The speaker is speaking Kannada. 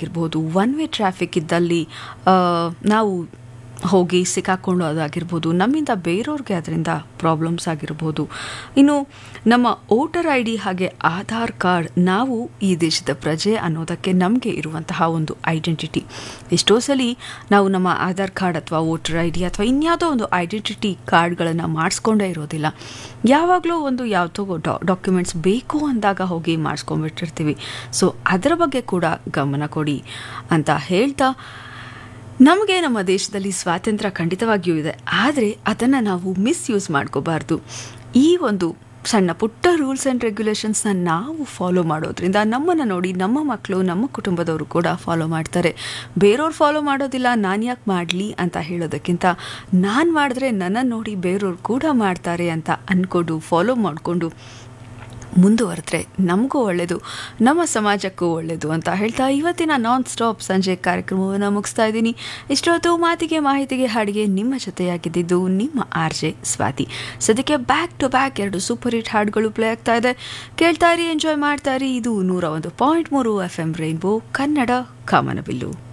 ಆಗಿರ್ಬೋದು ಒನ್ ವೇ ಟ್ರಾಫಿಕ್ ಇದ್ದಲ್ಲಿ ಆ, ನಾವು ಹೋಗಿ ಸಿಕ್ಕಾಕೊಳ್ಳೋದಾಗಿರ್ಬೋದು ನಮ್ಮಿಂದ ಬೇರೆಯವ್ರಿಗೆ ಅದರಿಂದ ಪ್ರಾಬ್ಲಮ್ಸ್ ಆಗಿರ್ಬೋದು ಇನ್ನು ನಮ್ಮ ವೋಟರ್ ಐ ಡಿ ಹಾಗೆ ಆಧಾರ್ ಕಾರ್ಡ್ ನಾವು ಈ ದೇಶದ ಪ್ರಜೆ ಅನ್ನೋದಕ್ಕೆ ನಮಗೆ ಇರುವಂತಹ ಒಂದು ಐಡೆಂಟಿಟಿ ಎಷ್ಟೋ ಸಲ ನಾವು ನಮ್ಮ ಆಧಾರ್ ಕಾರ್ಡ್ ಅಥವಾ ವೋಟರ್ ಐ ಡಿ ಅಥವಾ ಇನ್ಯಾವುದೋ ಒಂದು ಐಡೆಂಟಿಟಿ ಕಾರ್ಡ್ಗಳನ್ನು ಮಾಡಿಸ್ಕೊಂಡೇ ಇರೋದಿಲ್ಲ ಯಾವಾಗಲೂ ಒಂದು ಯಾವುದೋ ಡಾಕ್ಯುಮೆಂಟ್ಸ್ ಬೇಕು ಅಂದಾಗ ಹೋಗಿ ಮಾಡಿಸ್ಕೊಂಡ್ಬಿಟ್ಟಿರ್ತೀವಿ ಸೊ ಅದರ ಬಗ್ಗೆ ಕೂಡ ಗಮನ ಕೊಡಿ ಅಂತ ಹೇಳ್ತಾ ನಮಗೆ ನಮ್ಮ ದೇಶದಲ್ಲಿ ಸ್ವಾತಂತ್ರ್ಯ ಖಂಡಿತವಾಗಿಯೂ ಇದೆ ಆದರೆ ಅದನ್ನು ನಾವು ಮಿಸ್ಯೂಸ್ ಮಾಡ್ಕೋಬಾರ್ದು ಈ ಒಂದು ಸಣ್ಣ ಪುಟ್ಟ ರೂಲ್ಸ್ ಆ್ಯಂಡ್ ರೆಗ್ಯುಲೇಷನ್ಸ್ನ ನಾವು ಫಾಲೋ ಮಾಡೋದ್ರಿಂದ ನಮ್ಮನ್ನು ನೋಡಿ ನಮ್ಮ ಮಕ್ಕಳು ನಮ್ಮ ಕುಟುಂಬದವರು ಕೂಡ ಫಾಲೋ ಮಾಡ್ತಾರೆ ಬೇರೆಯವ್ರು ಫಾಲೋ ಮಾಡೋದಿಲ್ಲ ನಾನು ಯಾಕೆ ಮಾಡಲಿ ಅಂತ ಹೇಳೋದಕ್ಕಿಂತ ನಾನು ಮಾಡಿದ್ರೆ ನನ್ನನ್ನು ನೋಡಿ ಬೇರೆಯವ್ರು ಕೂಡ ಮಾಡ್ತಾರೆ ಅಂತ ಅಂದ್ಕೊಂಡು ಫಾಲೋ ಮಾಡಿಕೊಂಡು ಮುಂದುವರೆದ್ರೆ ನಮಗೂ ಒಳ್ಳೆಯದು ನಮ್ಮ ಸಮಾಜಕ್ಕೂ ಒಳ್ಳೆಯದು ಅಂತ ಹೇಳ್ತಾ ಇವತ್ತಿನ ನಾನ್ ಸ್ಟಾಪ್ ಸಂಜೆ ಕಾರ್ಯಕ್ರಮವನ್ನು ಮುಗಿಸ್ತಾ ಇದ್ದೀನಿ ಇಷ್ಟೊತ್ತು ಮಾತಿಗೆ ಮಾಹಿತಿಗೆ ಹಾಡಿಗೆ ನಿಮ್ಮ ಜೊತೆಯಾಗಿದ್ದಿದ್ದು ನಿಮ್ಮ ಆರ್ ಜೆ ಸ್ವಾತಿ ಸದ್ಯಕ್ಕೆ ಬ್ಯಾಕ್ ಟು ಬ್ಯಾಕ್ ಎರಡು ಸೂಪರ್ ಹಿಟ್ ಹಾಡುಗಳು ಪ್ಲೇ ಆಗ್ತಾ ಇದೆ ಕೇಳ್ತಾ ಇರಿ ಎಂಜಾಯ್ ಮಾಡ್ತಾ ಇರಿ ಇದು ನೂರ ಒಂದು ಪಾಯಿಂಟ್ ಮೂರು ಎಫ್ ಎಂ ರೈನ್ಬೋ ಕನ್ನಡ ಕಾಮನಬಿಲ್ಲು